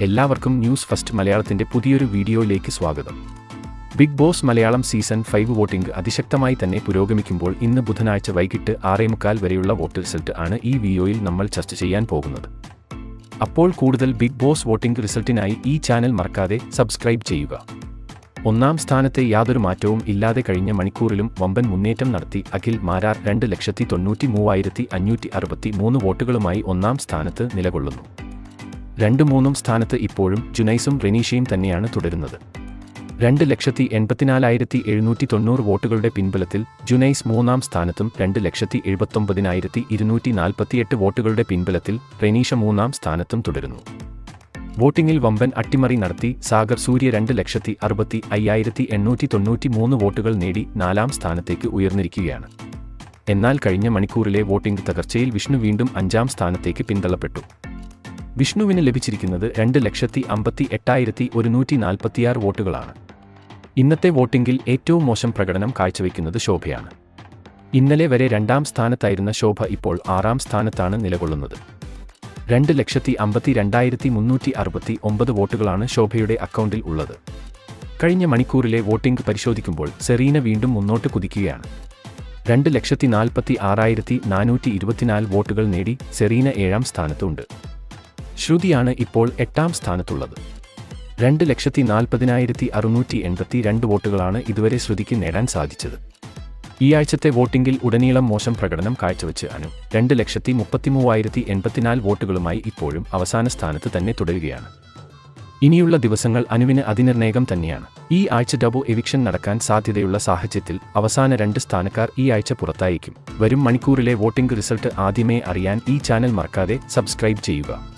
എല്ലാവർക്കും news first മലയാളത്തിന്റെ പുതിയൊരു വീഡിയോയിലേക്ക് സ്വാഗതം Bigg Boss Malayalam season five voting അതിശക്തമായി തന്നെ പുരോഗമിക്കുമ്പോൾ ഇന്ന് ബുധനാഴ്ച വൈകിട്ട് ആറേമുക്കാൽ വരെയുള്ള വോട്ട് റിസൾട്ട് ആണ് ഈ വീഡിയോയിൽ നമ്മൾ ചർച്ച ചെയ്യാൻ പോകുന്നത് അപ്പോൾ കൂടുതൽ ബിഗ് ബോസ് വോട്ടിംഗ് റിസൾട്ടിനായി ഈ ചാനൽ മറക്കാതെ സബ്സ്ക്രൈബ് ചെയ്യുക ഒന്നാം സ്ഥാനത്തെ യാതൊരു മാറ്റവും ഇല്ലാതെ കഴിഞ്ഞ മണിക്കൂറിലും വമ്പൻ മുന്നേറ്റം നടത്തി അഖിൽ മാരാർ രണ്ട് ലക്ഷത്തി തൊണ്ണൂറ്റി മൂവായിരത്തി അഞ്ഞൂറ്റി അറുപത്തി മൂന്ന് വോട്ടുകളുമായി ഒന്നാം സ്ഥാനത്ത് നിലകൊള്ളുന്നു രണ്ട് മൂന്നും സ്ഥാനത്ത് ഇപ്പോഴും ജുനൈസും റെനീഷയും തന്നെയാണ് തുടരുന്നത് രണ്ട് ലക്ഷത്തി എൺപത്തിനാലായിരത്തി എഴുന്നൂറ്റി തൊണ്ണൂറ് വോട്ടുകളുടെ പിൻബലത്തിൽ ജുനൈസ് മൂന്നാം സ്ഥാനത്തും രണ്ട് ലക്ഷത്തി എഴുപത്തൊമ്പതിനായിരത്തി ഇരുന്നൂറ്റി നാൽപ്പത്തിയെട്ട് വോട്ടുകളുടെ പിൻബലത്തിൽ റെനീഷ മൂന്നാം സ്ഥാനത്തും തുടരുന്നു വോട്ടിംഗിൽ വമ്പൻ അട്ടിമറി നടത്തി സാഗർ സൂര്യ രണ്ട് ലക്ഷത്തി അറുപത്തി അയ്യായിരത്തി എണ്ണൂറ്റി തൊണ്ണൂറ്റി മൂന്ന് വോട്ടുകൾ നേടി നാലാം സ്ഥാനത്തേക്ക് ഉയർന്നിരിക്കുകയാണ് എന്നാൽ കഴിഞ്ഞ മണിക്കൂറിലെ വോട്ടിംഗ് തകർച്ചയിൽ വിഷ്ണു വീണ്ടും അഞ്ചാം സ്ഥാനത്തേക്ക് പിന്തള്ളപ്പെട്ടു വിഷ്ണുവിന് ലഭിച്ചിരിക്കുന്നത് രണ്ട് ലക്ഷത്തി അമ്പത്തി എട്ടായിരത്തി ഒരുന്നൂറ്റി നാൽപ്പത്തിയാറ് വോട്ടുകളാണ് ഇന്നത്തെ വോട്ടിംഗിൽ ഏറ്റവും മോശം പ്രകടനം കാഴ്ചവെക്കുന്നത് ശോഭയാണ് ഇന്നലെ വരെ രണ്ടാം സ്ഥാനത്തായിരുന്ന ശോഭ ഇപ്പോൾ ആറാം സ്ഥാനത്താണ് നിലകൊള്ളുന്നത് രണ്ട് ലക്ഷത്തി അമ്പത്തി രണ്ടായിരത്തി മുന്നൂറ്റി അറുപത്തി ഒമ്പത് വോട്ടുകളാണ് ശോഭയുടെ അക്കൗണ്ടിൽ ഉള്ളത് കഴിഞ്ഞ മണിക്കൂറിലെ വോട്ടിംഗ് പരിശോധിക്കുമ്പോൾ സെറീന വീണ്ടും മുന്നോട്ട് കുതിക്കുകയാണ് രണ്ട് ലക്ഷത്തി നാൽപ്പത്തി ആറായിരത്തി നാനൂറ്റി ഇരുപത്തിനാല് വോട്ടുകൾ നേടി സെറീന ഏഴാം സ്ഥാനത്തുണ്ട് ശ്രുതിയാണ് ഇപ്പോൾ എട്ടാം സ്ഥാനത്തുള്ളത് രണ്ട് ലക്ഷത്തി നാൽപ്പതിനായിരത്തി അറുന്നൂറ്റി എൺപത്തി രണ്ട് വോട്ടുകളാണ് ഇതുവരെ ശ്രുതിക്ക് നേടാൻ സാധിച്ചത് ഈ ആഴ്ചത്തെ വോട്ടിംഗിൽ ഉടനീളം മോശം പ്രകടനം കാഴ്ചവെച്ച് അനു രണ്ട് ലക്ഷത്തി മുപ്പത്തിമൂവായിരത്തി എൺപത്തിനാല് വോട്ടുകളുമായി ഇപ്പോഴും അവസാന സ്ഥാനത്ത് തന്നെ തുടരുകയാണ് ഇനിയുള്ള ദിവസങ്ങൾ അനുവിന് അതിനിർണയകം തന്നെയാണ് ഈ ആഴ്ച ഡബോ എവിക്ഷൻ നടക്കാൻ സാധ്യതയുള്ള സാഹചര്യത്തിൽ അവസാന രണ്ട് സ്ഥാനക്കാർ ഈ ആഴ്ച പുറത്തായിരിക്കും വരും മണിക്കൂറിലെ വോട്ടിംഗ് റിസൾട്ട് ആദ്യമേ അറിയാൻ ഈ ചാനൽ മറക്കാതെ സബ്സ്ക്രൈബ് ചെയ്യുക